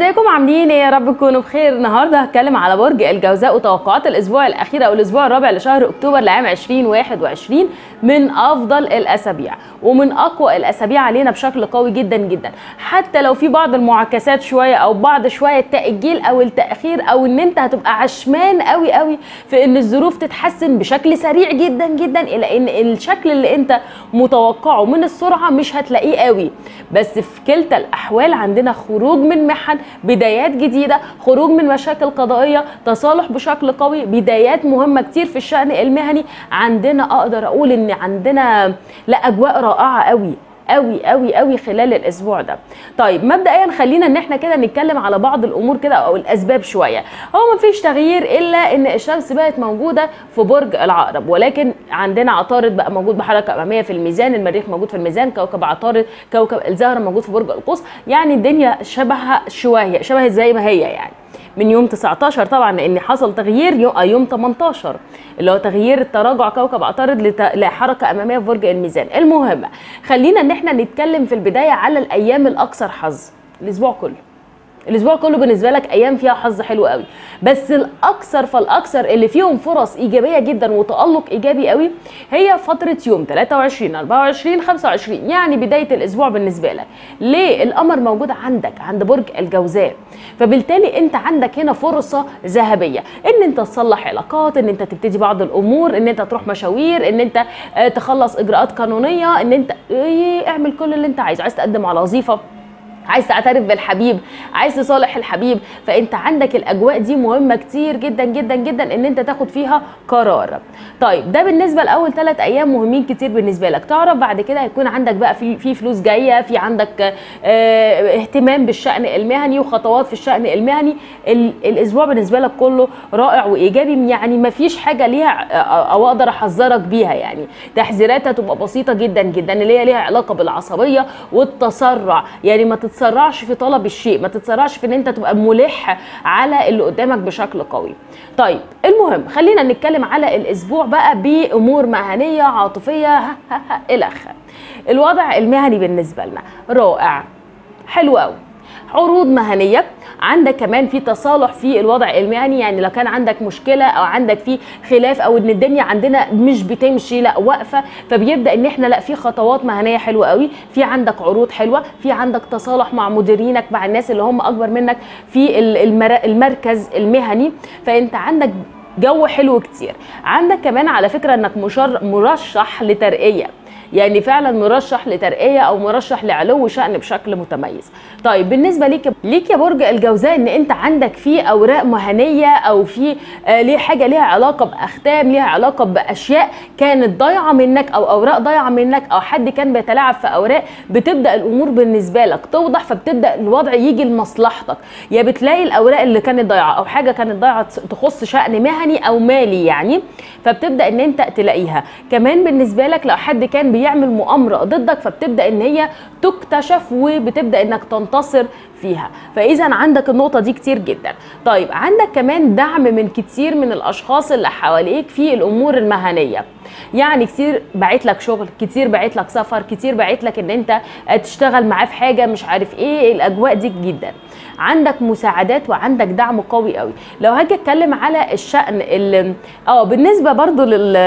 ازيكم عاملين ايه يا رب تكونوا بخير النهارده هتكلم على برج الجوزاء وتوقعات الاسبوع الاخير او الاسبوع الرابع لشهر اكتوبر لعام 2021 من افضل الاسابيع ومن اقوى الاسابيع علينا بشكل قوي جدا جدا حتى لو في بعض المعاكسات شويه او بعض شويه التاجيل او التاخير او ان انت هتبقى عشمان قوي قوي في ان الظروف تتحسن بشكل سريع جدا جدا الى ان الشكل اللي انت متوقعه من السرعه مش هتلاقيه قوي بس في كلتا الاحوال عندنا خروج من محن بدايات جديده خروج من مشاكل قضائيه تصالح بشكل قوي بدايات مهمه كتير في الشان المهني عندنا اقدر اقول ان عندنا لا اجواء رائعه قوي قوي قوي قوي خلال الاسبوع ده طيب مبدئيا خلينا ان احنا كده نتكلم على بعض الامور كده او الاسباب شويه هو مفيش تغيير الا ان الشمس بقت موجوده في برج العقرب ولكن عندنا عطارد بقى موجود بحركه اماميه في الميزان المريخ موجود في الميزان كوكب عطارد كوكب الزهره موجود في برج القوس يعني الدنيا شبه شويه شبه زي ما هي يعني من يوم 19 طبعا لان حصل تغيير يوم, يوم 18 اللي هو تغيير تراجع كوكب عطارد لت... لحركه اماميه في برج الميزان المهم خلينا ان احنا نتكلم في البدايه على الايام الاكثر حظ الاسبوع كله الاسبوع كله بالنسبه لك ايام فيها حظ حلو قوي بس الاكثر فالاكثر اللي فيهم فرص ايجابيه جدا وتالق ايجابي قوي هي فتره يوم 23 24 25 يعني بدايه الاسبوع بالنسبه لك ليه القمر موجود عندك عند برج الجوزاء فبالتالي انت عندك هنا فرصه ذهبيه ان انت تصلح علاقات ان انت تبتدي بعض الامور ان انت تروح مشاوير ان انت تخلص اجراءات قانونيه ان انت اعمل كل اللي انت عايزه عايز تقدم على وظيفه عايز تعترف بالحبيب عايز تصالح الحبيب فانت عندك الاجواء دي مهمه كتير جدا جدا جدا ان انت تاخد فيها قرار طيب ده بالنسبه لاول ثلاث ايام مهمين كتير بالنسبه لك تعرف بعد كده هيكون عندك بقى في في فلوس جايه في عندك اه اهتمام بالشان المهني وخطوات في الشان المهني الاسبوع بالنسبه لك كله رائع وايجابي يعني ما فيش حاجه ليها او اقدر احذرك بيها يعني تحذيراتها تبقى بسيطه جدا جدا اللي هي ليها علاقه بالعصبيه والتسرع يعني ما تتسرعش في طلب الشيء ما تتسرعش في ان انت تبقى ملح على اللي قدامك بشكل قوي طيب المهم خلينا نتكلم على الاسبوع بقى بامور مهنيه عاطفيه ها ها ها الى اخره الوضع المهني بالنسبه لنا رائع حلو قوي عروض مهنيه عندك كمان في تصالح في الوضع المهني يعني لو كان عندك مشكله او عندك في خلاف او ان الدنيا عندنا مش بتمشي لا واقفه فبيبدا ان احنا لا في خطوات مهنيه حلوه قوي في عندك عروض حلوه في عندك تصالح مع مديرينك مع الناس اللي هم اكبر منك في المركز المهني فانت عندك جو حلو كتير عندك كمان على فكره انك مشر مرشح لترقيه يعني فعلا مرشح لترقيه او مرشح لعلو شان بشكل متميز طيب بالنسبه ليك ليك يا برج الجوزاء ان انت عندك في اوراق مهنيه او في آه ليه حاجه ليها علاقه باختام ليها علاقه باشياء كانت ضايعه منك او اوراق ضايعه منك او حد كان بيتلاعب في اوراق بتبدا الامور بالنسبه لك توضح فبتبدا الوضع يجي لمصلحتك يا بتلاقي الاوراق اللي كانت ضايعه او حاجه كانت ضايعه تخص شان مهني او مالي يعني فبتبدا ان انت تلاقيها كمان بالنسبه لك لو حد كان بيعمل مؤامره ضدك فبتبدا ان هي تكتشف وبتبدا انك تنتصر فيها فاذا عندك النقطه دي كتير جدا طيب عندك كمان دعم من كتير من الاشخاص اللي حواليك في الامور المهنيه يعني كتير باعت لك شغل كتير باعت لك سفر كتير باعت لك ان انت تشتغل معاه في حاجه مش عارف ايه الاجواء دي جدا عندك مساعدات وعندك دعم قوي قوي لو هاجي اتكلم على الشان اه بالنسبه برضو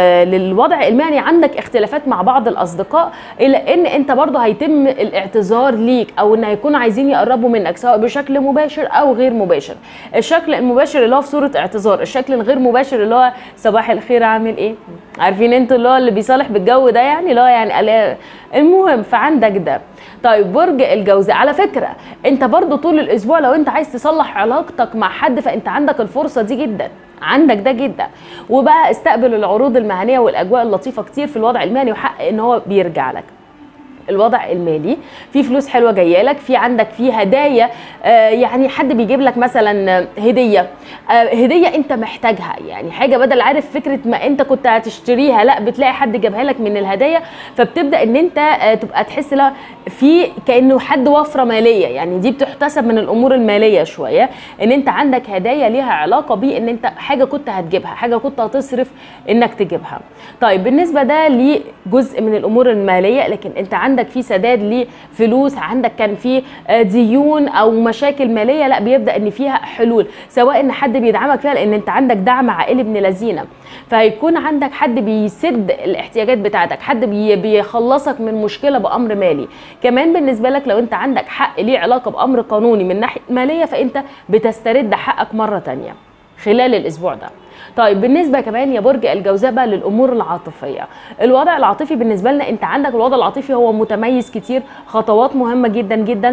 للوضع المهني عندك اختلافات مع بعض الاصدقاء الا ان انت برضو هيتم الاعتذار ليك او ان هيكونوا عايزين يقربوا منك سواء بشكل مباشر او غير مباشر الشكل المباشر اللي هو في صوره اعتذار الشكل الغير مباشر اللي هو صباح الخير عامل ايه عارفين انتوا اللي هو اللي بيصالح بالجو ده يعني اللي هو يعني المهم فعندك ده طيب برج الجوزاء على فكره انت برضو طول الاسبوع لو انت عايز تصلح علاقتك مع حد فانت عندك الفرصه دي جدا عندك ده جدا وبقى استقبل العروض المهنيه والاجواء اللطيفه كتير في الوضع المهني وحقق ان هو بيرجع لك الوضع المالي في فلوس حلوه جايه لك في عندك في هدايا آه يعني حد بيجيب لك مثلا هديه آه هديه انت محتاجها يعني حاجه بدل عارف فكره ما انت كنت هتشتريها لا بتلاقي حد جابها لك من الهدايا فبتبدا ان انت آه تبقى تحس لا في كانه حد وفره ماليه يعني دي بتحتسب من الامور الماليه شويه ان انت عندك هدايا ليها علاقه بان انت حاجه كنت هتجيبها حاجه كنت هتصرف انك تجيبها طيب بالنسبه ده لجزء من الامور الماليه لكن انت عندك عندك في سداد لفلوس عندك كان في آه، ديون او مشاكل ماليه لا بيبدا ان فيها حلول سواء ان حد بيدعمك فيها لان انت عندك دعم عائلي ابن لذينه فهيكون عندك حد بيسد الاحتياجات بتاعتك حد بي بيخلصك من مشكله بامر مالي كمان بالنسبه لك لو انت عندك حق ليه علاقه بامر قانوني من ناحيه ماليه فانت بتسترد حقك مره تانية خلال الاسبوع ده طيب بالنسبه كمان يا برج الجوزاء بقى للامور العاطفيه الوضع العاطفي بالنسبه لنا انت عندك الوضع العاطفي هو متميز كتير خطوات مهمه جدا جدا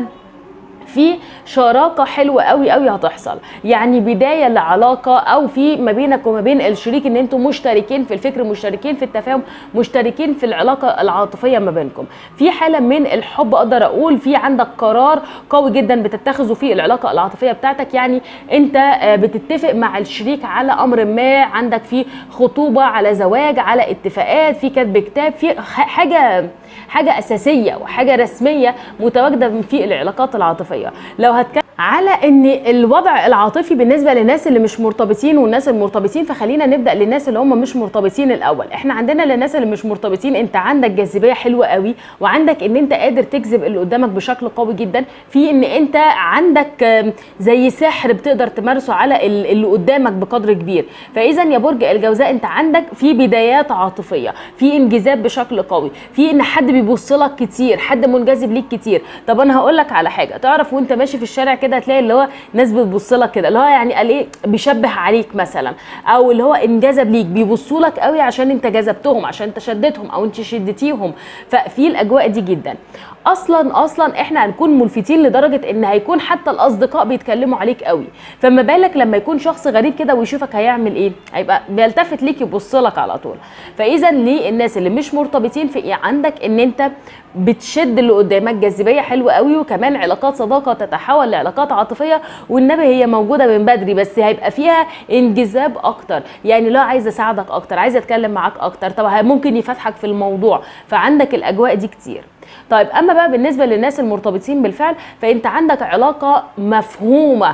في شراكه حلوه قوي قوي هتحصل يعني بدايه لعلاقه او في ما بينك وما بين الشريك ان انتم مشتركين في الفكر مشتركين في التفاهم مشتركين في العلاقه العاطفيه ما بينكم في حاله من الحب اقدر اقول في عندك قرار قوي جدا بتتخذه في العلاقه العاطفيه بتاعتك يعني انت آه، بتتفق مع الشريك على امر ما عندك في خطوبه على زواج على اتفاقات في كتب كتاب في حاجه حاجه اساسيه وحاجه رسميه متواجده في العلاقات العاطفيه لو هتكلم على ان الوضع العاطفي بالنسبه للناس اللي مش مرتبطين والناس المرتبطين فخلينا نبدا للناس اللي هم مش مرتبطين الاول احنا عندنا للناس اللي مش مرتبطين انت عندك جاذبيه حلوه قوي وعندك ان انت قادر تجذب اللي قدامك بشكل قوي جدا في ان انت عندك آم، زي سحر بتقدر تمارسه على ال- اللي قدامك بقدر كبير فاذا يا برج الجوزاء انت عندك في بدايات عاطفيه في انجذاب بشكل قوي في ان حد بيبص لك كتير حد منجذب ليك كتير طب انا هقول لك على حاجه تعرف وانت ماشي في الشارع كده هتلاقي اللي هو ناس بتبص لك كده اللي هو يعني قال ايه بيشبه عليك مثلا او اللي هو انجذب ليك بيبصوا لك قوي عشان انت جذبتهم عشان انت شدتهم او انت شدتيهم ففي الاجواء دي جدا اصلا اصلا احنا هنكون ملفتين لدرجه ان هيكون حتى الاصدقاء بيتكلموا عليك قوي فما بالك لما يكون شخص غريب كده ويشوفك هيعمل ايه هيبقى بيلتفت ليك يبص لك على طول فاذا للناس اللي مش مرتبطين في إيه عندك ان انت بتشد اللي قدامك جاذبيه حلوه قوي وكمان علاقات صداقه تتحول لعلاقات عاطفيه والنبي هي موجوده من بدري بس هيبقى فيها انجذاب اكتر يعني لا عايزه اساعدك اكتر عايزه اتكلم معاك اكتر طب ه- ممكن يفتحك في الموضوع فعندك الاجواء دي كتير طيب اما بقى بالنسبه للناس المرتبطين بالفعل فانت عندك علاقه مفهومه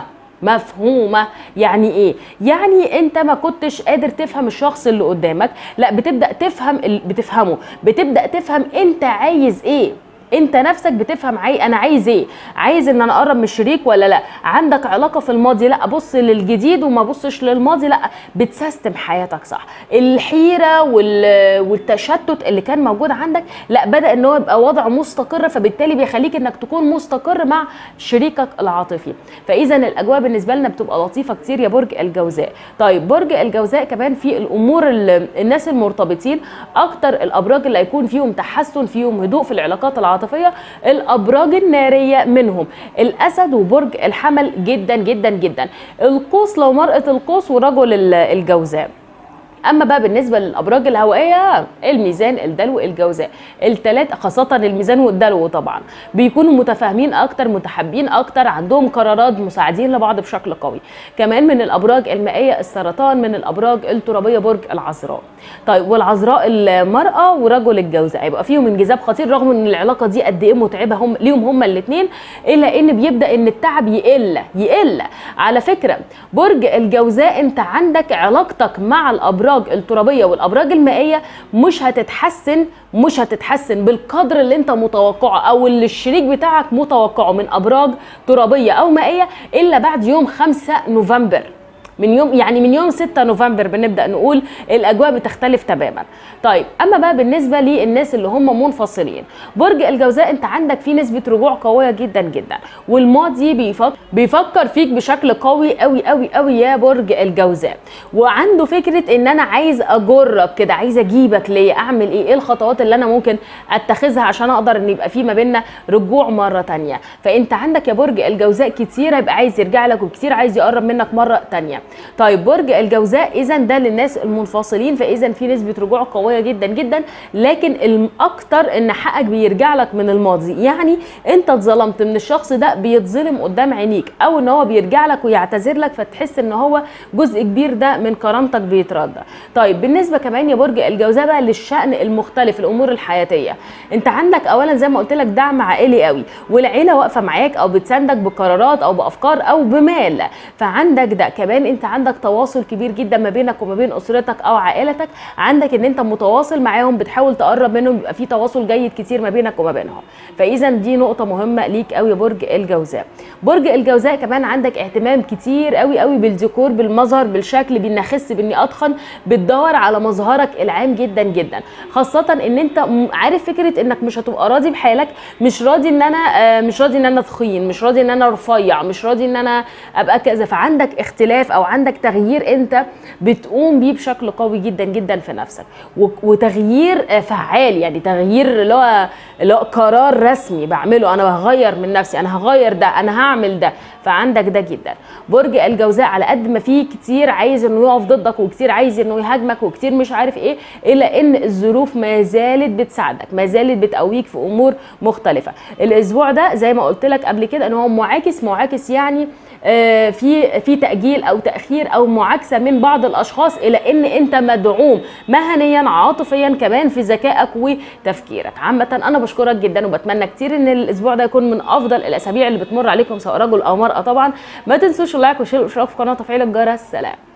مفهومه يعني ايه يعني انت ما كنتش قادر تفهم الشخص اللي قدامك لا بتبدا تفهم ال- بتفهمه بتبدا تفهم انت عايز ايه انت نفسك بتفهم عاي... انا عايز ايه عايز ان انا اقرب من الشريك ولا لا عندك علاقه في الماضي لا ابص للجديد وما ابصش للماضي لا بتسيستم حياتك صح الحيره وال... والتشتت اللي كان موجود عندك لا بدا ان هو يبقى وضع مستقر فبالتالي بيخليك انك تكون مستقر مع شريكك العاطفي فاذا الاجواء بالنسبه لنا بتبقى لطيفه كتير يا برج الجوزاء طيب برج الجوزاء كمان في الامور ال- الناس المرتبطين اكتر الابراج اللي هيكون فيهم تحسن فيهم هدوء في العلاقات العاطفيه الابراج الناريه منهم الاسد وبرج الحمل جدا جدا جدا القوس لو مرأة القوس ورجل ال- الجوزاء اما بقى بالنسبه للابراج الهوائيه الميزان الدلو الجوزاء الثلاث خاصه الميزان والدلو طبعا بيكونوا متفاهمين اكتر متحابين اكتر عندهم قرارات مساعدين لبعض بشكل قوي كمان من الابراج المائيه السرطان من الابراج الترابيه برج العذراء طيب والعذراء المراه ورجل الجوزاء هيبقى فيهم انجذاب خطير رغم ان العلاقه دي قد ايه متعبه هم ليهم هما الاثنين الا ان بيبدا ان التعب يقل يقل على فكره برج الجوزاء انت عندك علاقتك مع الابراج الترابيه والابراج المائيه مش هتتحسن مش هتتحسن بالقدر اللي انت متوقعه او اللي الشريك بتاعك متوقعه من ابراج ترابيه او مائيه الا بعد يوم 5 نوفمبر من يوم يعني من يوم 6 نوفمبر بنبدا نقول الاجواء بتختلف تماما طيب اما بقى بالنسبه للناس اللي هم منفصلين برج الجوزاء انت عندك فيه نسبه رجوع قويه جدا جدا والماضي بيفكر بيفكر فيك بشكل قوي قوي قوي قوي يا برج الجوزاء وعنده فكره ان انا عايز اجرك كده عايز اجيبك ليا اعمل ايه ايه الخطوات اللي انا ممكن اتخذها عشان اقدر ان يبقى في ما بيننا رجوع مره تانية فانت عندك يا برج الجوزاء كتير هيبقى عايز يرجع لك وكتير عايز يقرب منك مره تانية طيب برج الجوزاء اذا ده للناس المنفصلين فاذا في نسبه رجوع قويه جدا جدا لكن الاكتر ان حقك بيرجع لك من الماضي يعني انت اتظلمت من الشخص ده بيتظلم قدام عينيك او ان هو بيرجع لك ويعتذر لك فتحس ان هو جزء كبير ده من كرامتك بيتردى طيب بالنسبه كمان يا برج الجوزاء بقى للشان المختلف الامور الحياتيه انت عندك اولا زي ما قلت لك دعم عائلي قوي والعيله واقفه معاك او بتساندك بقرارات او بافكار او بمال فعندك ده كمان انت عندك تواصل كبير جدا ما بينك وما بين اسرتك او عائلتك عندك ان انت متواصل معاهم بتحاول تقرب منهم يبقى في تواصل جيد كتير ما بينك وما بينهم فاذا دي نقطه مهمه ليك قوي يا برج الجوزاء برج الجوزاء كمان عندك اهتمام كتير قوي قوي بالديكور بالمظهر بالشكل باني اخس باني اتخن بتدور على مظهرك العام جدا جدا خاصه ان انت م- عارف فكره انك مش هتبقى راضي بحالك مش راضي ان انا آه، مش راضي ان انا تخين مش راضي ان انا رفيع مش راضي ان انا ابقى كذا فعندك اختلاف او عندك تغيير انت بتقوم بيه بشكل قوي جدا جدا في نفسك و- وتغيير آه، فعال يعني تغيير اللي هو اللي هو قرار رسمي بعمله انا هغير من نفسي انا هغير ده انا هعمل ده فعندك ده جدا برج الجوزاء على قد ما فيه كتير عايز انه يقف ضدك وكتير عايز انه يهاجمك وكتير مش عارف ايه الا ان الظروف ما زالت بتساعدك ما زالت بتقويك في امور مختلفه الاسبوع ده زي ما قلت لك قبل كده ان هو معاكس معاكس يعني آه، في في تاجيل او تاخير او معاكسه من بعض الاشخاص الى ان انت مدعوم مهنيا عاطفيا كمان في ذكائك وتفكيرك عامه انا بشكرك جدا وبتمنى كتير ان الاسبوع ده يكون من افضل الاسابيع اللي بتمر عليكم سواء رجل او مراه طبعا ما تنسوش اللايك والشير والاشتراك في القناه وتفعيل الجرس سلام